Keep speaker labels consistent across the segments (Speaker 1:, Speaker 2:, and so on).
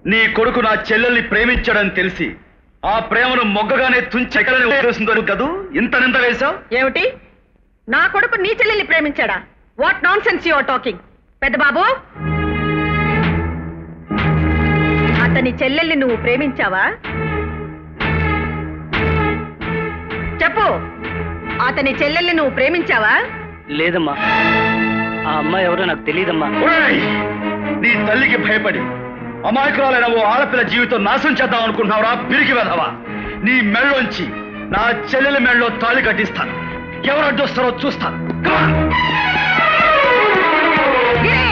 Speaker 1: నీ కొడుకు నా చెల్లెల్ని ప్రేమించాడని తెలిసి ఆ ప్రేమను మొగ్గగానే తుంచెక్కలని వేస్తుందో కదూ ఇంత నింద వేశావు
Speaker 2: ఏమిటి నా కొడుకు నీ చెల్లెల్ని ప్రేమించాడా what nonsense your talking పెద్ద బాబు అతని చెల్లెల్ని నువ్వు ప్రేమించావా చెప్పు అతని చెల్లెల్ని నువ్వు ప్రేమించావా
Speaker 3: లేదమ్మా ఆ అమ్మాయి ఎవరో నాకు తెలియదమ్మా
Speaker 1: ఒరేయ్! నీ తల్లికి భయపడి అమాయకురాలైన ఓ ఆడపిల్ల జీవితం నాశనం చేద్దాం అనుకుంటున్నావురా పిరికి వెధవా నీ మెళ్ళోంచి నా చెల్లెల మెళ్ళలో తాళి కట్టిస్తాను ఎవరు అడ్డొస్తారో చూస్తాను Come on!
Speaker 2: గిరి!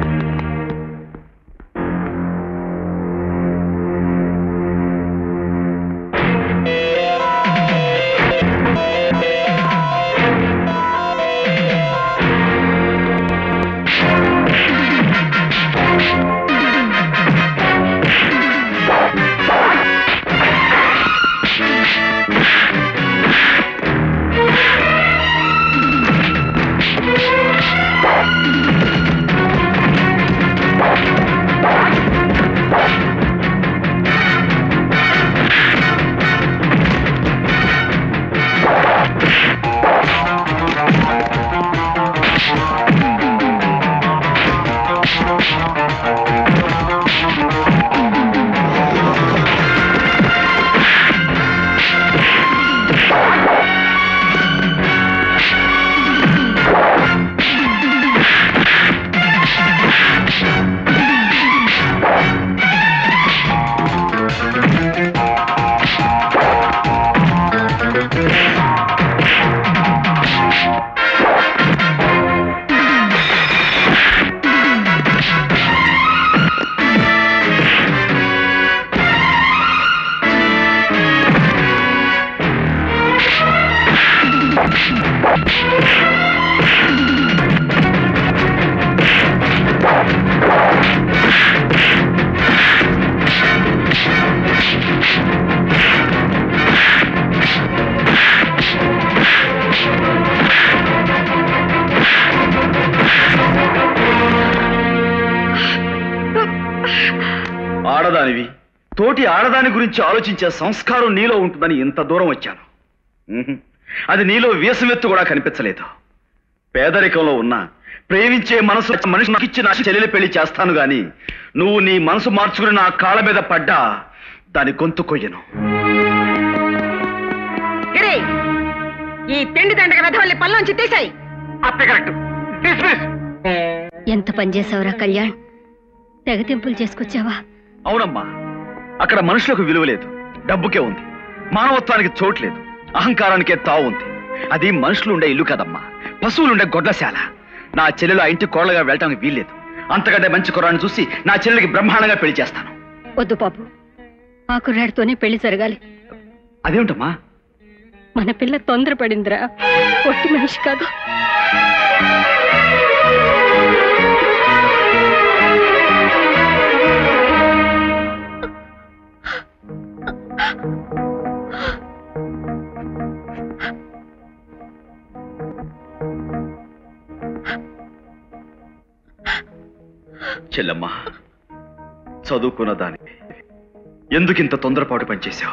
Speaker 1: ఆడదానివి తోటి ఆడదాని గురించి ఆలోచించే సంస్కారం నీలో ఉంటుందని ఇంత దూరం వచ్చాను ఉహుం. అది నీలో వీసమెత్తు కూడా కనిపించలేదు పేదరికంలో ఉన్న ప్రేమించే మనసు మనిషి నాకు ఇచ్చి నా చెల్లెలి పెళ్లి చేస్తాను గాని నువ్వు నీ మనసు మార్చుకుని నా కాళ్ళ మీద పడ్డా దాని గొంతు కొయ్యను
Speaker 2: గిరి ఈ తిండి దండగ వెధవల్ని పల్లోంచి తీసాయి
Speaker 4: ఎంత పనిచేసావురా కళ్యాణ్ తెగతింపులు చేసుకొచ్చావా
Speaker 1: అవునమ్మా అక్కడ మనుషులకు విలువ లేదు డబ్బుకే ఉంది మానవత్వానికి చోటు లేదు అహంకారానికే తావు ఉంది అది మనుషులు ఉండే ఇల్లు కదమ్మా పశువులుండే గొడ్లశాల నా చెల్లెలు ఆ ఇంటి కోళ్ళగా వెళ్ళటానికి వీల్లేదు అంతకంటే మంచి కుర్రాన్ని చూసి నా చెల్లెలికి బ్రహ్మాండంగా పెళ్లి చేస్తాను
Speaker 4: వద్దు బాబు ఆ కుర్రాడితోనే పెళ్లి జరగాలి
Speaker 1: అదేమిటమ్మా
Speaker 4: మన పిల్ల తొందరపడిందిరా ఒట్టి మనిషి కాదు
Speaker 1: చెల్లమ్మా చదువుకున్న దానివి ఎందుకింత తొందరపాటు పనిచేశావు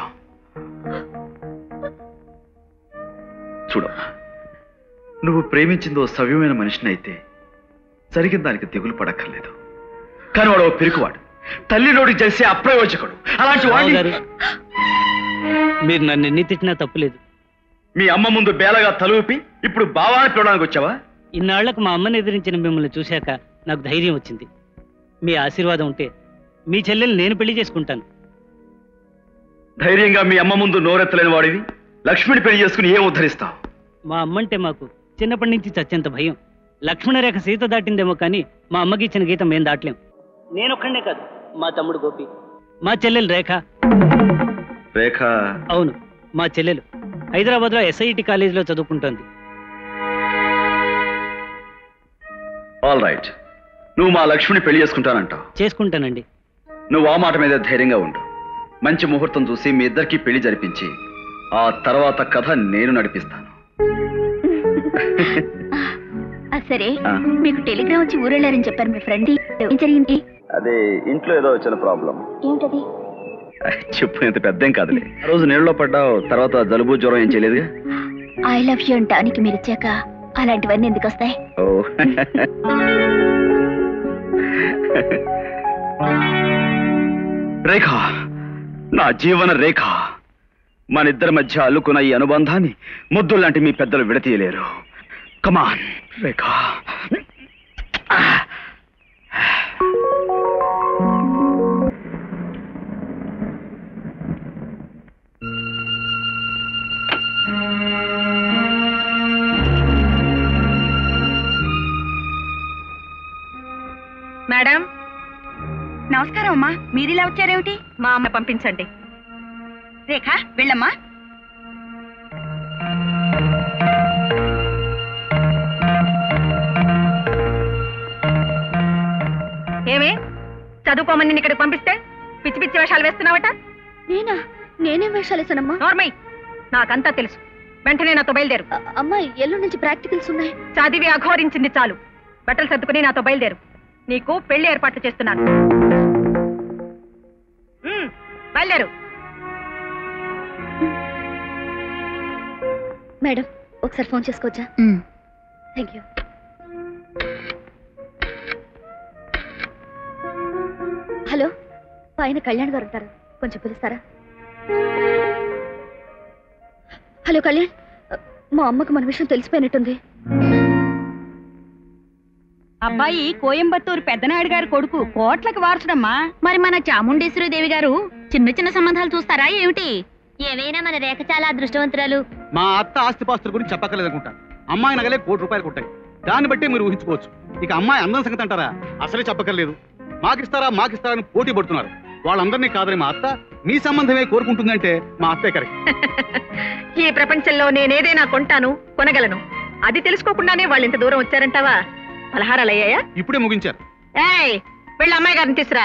Speaker 1: చూడమ్మా నువ్వు ప్రేమించిందో సవ్యమైన మనిషిని అయితే జరిగిన దానికి దిగులు పడక్కర్లేదు కానీ వాడు ఓ పిరికివాడు తల్లి నోటికి చేసే అప్రయోజకుడు అలాంటి
Speaker 3: రావు గారు
Speaker 1: వాడిని
Speaker 3: మీరు నన్ను ఎన్ని తిట్టినా తప్పులేదు
Speaker 1: మీ అమ్మ ముందు బేలగా తలూపి ఇప్పుడు బావాన్ని పిలవడానికి వచ్చావా
Speaker 3: ఇన్నాళ్లకు మా అమ్మని ఎదిరించిన మిమ్మల్ని చూశాక నాకు ధైర్యం వచ్చింది మీ ఆశీర్వాదం ఉంటే మీ చెల్లెల్ని నేను పెళ్లి చేసుకుంటాను
Speaker 1: ధైర్యంగా మీ అమ్మ ముందు నోరెత్తలేని వాడివి లక్ష్మిని పెళ్లి చేసుకుని ఏం ఉద్ధరిస్తావు
Speaker 3: మా అమ్మంటే మాకు చిన్నప్పటి నుంచి చచ్చేంత భయం లక్ష్మణ రేఖ సీత దాటిందేమో కానీ మా అమ్మకి ఇచ్చిన గీతం మేం దాటలేం నేనొక్కడే కాదు మా తమ్ముడు గోపి మా చెల్లెలు రేఖ
Speaker 1: రేఖ
Speaker 3: అవును మా చెల్లెలు హైదరాబాద్లో ఎస్ఐటి కాలేజీలో చదువుకుంటోంది
Speaker 1: ఆల్ రైట్ నువ్వు మా లక్ష్మిని పెళ్లి చేసుకుంటానంటావు
Speaker 3: చేసుకుంటానండి
Speaker 1: నువ్వు ఆ మాట మీద ధైర్యంగా ఉండు మంచి ముహూర్తం చూసి మీ ఇద్దరికి పెళ్లి జరిపించి ఆ తర్వాత కథ నేను నడిపిస్తాను
Speaker 4: సరే
Speaker 1: ఆ.
Speaker 4: మీకు టెలిగ్రామ్ వచ్చి ఊరెళ్ళారని చెప్పారు మీ ఫ్రెండ్ ఏం జరిగింది
Speaker 1: అదే ఇంట్లో ఏదో వచ్చిన ప్రాబ్లం
Speaker 5: ఏమిటది
Speaker 1: చెప్పు ఎంత పెద్దేం కాదులే ఆ రోజు నీళ్ళలో పడ్డావు తర్వాత జలుబు జ్వరం ఏం చేయలేదుగా
Speaker 5: ఐ లవ్ యూ అంటానికి మీరు ఇచ్చాక అలాంటివన్నీ ఎందుకు వస్తాయి
Speaker 1: ఓ రేఖ నా జీవన రేఖ మన ఇద్దరి మధ్య అల్లుకున్న ఈ అనుబంధాన్ని ముద్దులాంటి మీ పెద్దలు విడతీయలేరు కమాన్ రేఖ
Speaker 2: మేడం
Speaker 5: నమస్కారం అమ్మా మీరిలా వచ్చారేమిటి
Speaker 2: మా అమ్మ పంపించండి
Speaker 5: రేఖ వెళ్ళమ్మా
Speaker 2: ఏమే చదువుకోమని నిన్ను ఇక్కడికి పంపిస్తే పిచ్చి పిచ్చి వేషాలు వేస్తున్నావట
Speaker 5: నేనా నేనేం వేషాలేసానమ్మా
Speaker 2: నోర్మై నాకంతా తెలుసు వెంటనే నాతో బయలుదేరు
Speaker 5: అమ్మాయి ఎల్లుండి నుంచి ప్రాక్టికల్స్ ఉన్నాయి
Speaker 2: చదివి అఘోరించింది చాలు బట్టలు సర్దుకుని నాతో బయలుదేరు నీకు పెళ్లి ఏర్పాట్లు చేస్తున్నాను ఉమ్, బయలుదేరు
Speaker 5: మేడం ఒకసారి ఫోన్ చేసుకోవచ్చా థ్యాంక్ యూ హలో పైన కళ్యాణ్ గారు ఉంటారు కొంచెం పిలుస్తారా హలో కళ్యాణ్ మా అమ్మకు మన విషయం తెలిసిపోయినట్టుంది
Speaker 4: అబ్బాయి కోయంబత్తూరు పెద్దనాయుడు గారి కొడుకు కోట్లకి వారసుడమ్మా
Speaker 5: మరి మన చాముండేశ్వరి దేవి గారు చిన్న చిన్న సంబంధాలు చూస్తారా ఏమిటి ఏవైనా మన రేఖ చాలా అదృష్టవంతురాలు
Speaker 6: మా అత్త ఆస్తిపాస్తుల గురించి చెప్పక్కర్లేదనుకుంటా అమ్మాయి నగలే కోటి రూపాయలు కొట్టాయి దాన్ని బట్టి మీరు ఊహించుకోవచ్చు ఇక అమ్మాయి అందం సంగతి అంటారా అసలే చెప్పక్కర్లేదు మాకిస్తారా మాకిస్తారా అని పోటీ పడుతున్నారు వాళ్ళందరినీ కాదని మా అత్త మీ సంబంధమే కోరుకుంటుందంటే మా అత్తే కరెక్ట్
Speaker 2: ఈ ప్రపంచంలో నేనేదైనా కొంటాను కొనగలను అది తెలుసుకోకుండానే వాళ్ళు ఇంత దూరం వచ్చారంటావా పలహారాలు అయ్యాయా
Speaker 6: ఇప్పుడే ముగించారు
Speaker 2: ఏయ్ వెళ్ళి అమ్మాయి గారిని తీసురా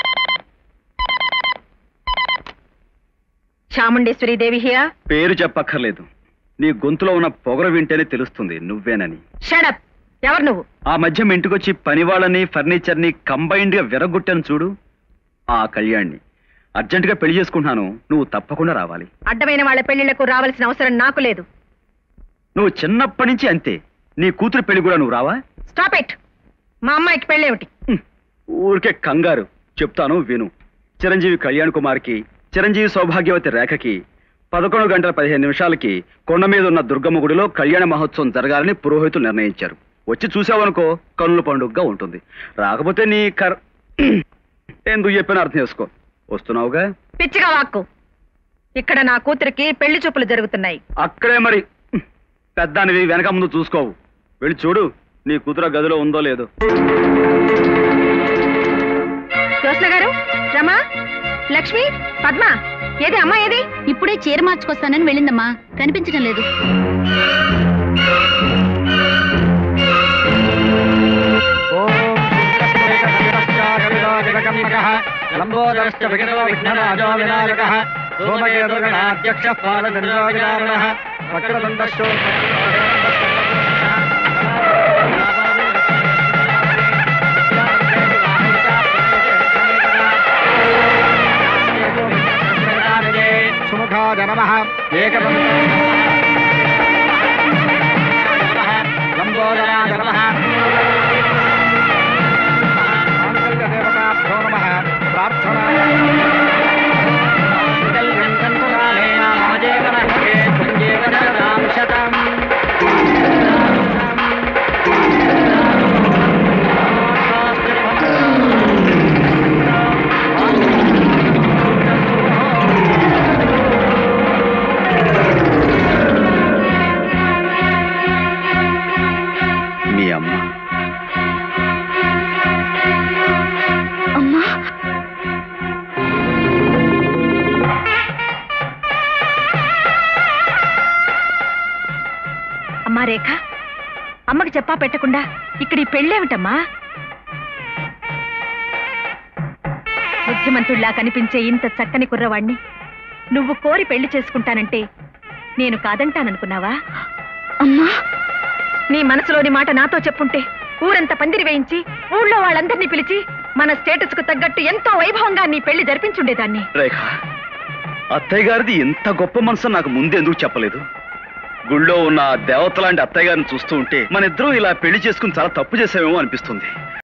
Speaker 2: చాముండేశ్వరి దేవి హియా
Speaker 1: పేరు చెప్పక్కర్లేదు నీ గొంతులో ఉన్న పొగరు వింటేనే తెలుస్తుంది నువ్వేనని
Speaker 2: షడప్ ఎవరు నువ్వు
Speaker 1: ఆ మధ్య మీ ఇంటికొచ్చి పనివాళ్ళని ఫర్నిచర్ని కంబైన్డ్ గా విరగొట్టాను చూడు ఆ కళ్యాణ్ని అర్జెంటుగా పెళ్లి చేసుకుంటున్నాను నువ్వు తప్పకుండా రావాలి
Speaker 2: అడ్డమైన వాళ్ళ పెళ్లిళ్లకు రావాల్సిన అవసరం నాకు లేదు
Speaker 1: నువ్వు చిన్నప్పటి నుంచి అంతే నీ కూతురు పెళ్లి కూడా నువ్వు రావా
Speaker 2: స్టాప్ ఇట్ మా అమ్మాయికి పెళ్ళేమిటి
Speaker 1: హ్మ్. ఊరికే కంగారు చెప్తాను విను చిరంజీవి కళ్యాణ్ కుమార్కి చిరంజీవి సౌభాగ్యవతి రేఖకి పదకొండు గంటల పదిహేను నిమిషాలకి కొండ మీద ఉన్న దుర్గమ్మ గుడిలో కళ్యాణ మహోత్సవం జరగాలని పురోహితులు నిర్ణయించారు వచ్చి చూసావనుకో కన్నుల పండుగగా ఉంటుంది రాకపోతే నీ కర్ ఎందుకు చెప్పినా అర్థం చేసుకో వస్తున్నావుగా
Speaker 2: పిచ్చిగా వాక్కు ఇక్కడ నా కూతురికి పెళ్లి చూపులు జరుగుతున్నాయి
Speaker 1: అక్కడే మరి హ్మ్, పెద్దానివి వెనక ముందు చూసుకోవు వెళ్ళి చూడు నీ కూతురు ఆ గదిలో ఉందో లేదో
Speaker 2: జ్యోత్స్న గారు రమా లక్ష్మి పద్మ ఏది అమ్మా ఏది
Speaker 5: ఇప్పుడే చీర మార్చుకొస్తానని వెళ్ళిందమ్మా కనిపించడం లేదు
Speaker 6: లంబోదరశ్చ విగతో విఘ్నరాజో వినాయకః ధూమకేతుర్గణాధ్యక్షः పాలచంద్రోగిదారుణः వక్రదండశ్చో సుముఖాయ నమః లంబోదరాయ నమః మాంగళ్యదేవతాభ్యో నమః ప్రార్థనా
Speaker 1: మీ అమ్మ
Speaker 5: అమ్మా
Speaker 2: అమ్మా రేఖ అమ్మకి చెప్పా పెట్టకుండా ఇక్కడ ఈ పెళ్ళేమిటమ్మా బుద్ధిమంతుడిలా కనిపించే ఇంత చక్కని కుర్రవాణ్ణి నువ్వు కోరి పెళ్లి చేసుకుంటానంటే నేను కాదంటాననుకున్నావా
Speaker 5: అమ్మా
Speaker 2: నీ మనసులోని మాట నాతో చెప్పుంటే ఊరంతా పందిరి వేయించి ఊళ్ళో వాళ్ళందరినీ పిలిచి మన స్టేటస్ కు తగ్గట్టు ఎంతో వైభవంగా నీ పెళ్లి జరిపించుండేదాన్ని
Speaker 1: రేఖ అత్తయ్య గారిది ఎంత గొప్ప మనసు నాకు ముందెందుకు చెప్పలేదు గుళ్ళో ఉన్న ఆ దేవత లాంటి అత్తయ్య గారిని చూస్తూ ఉంటే మన ఇద్దరం ఇలా పెళ్లి చేసుకుని చాలా తప్పు చేసామేమో అనిపిస్తుంది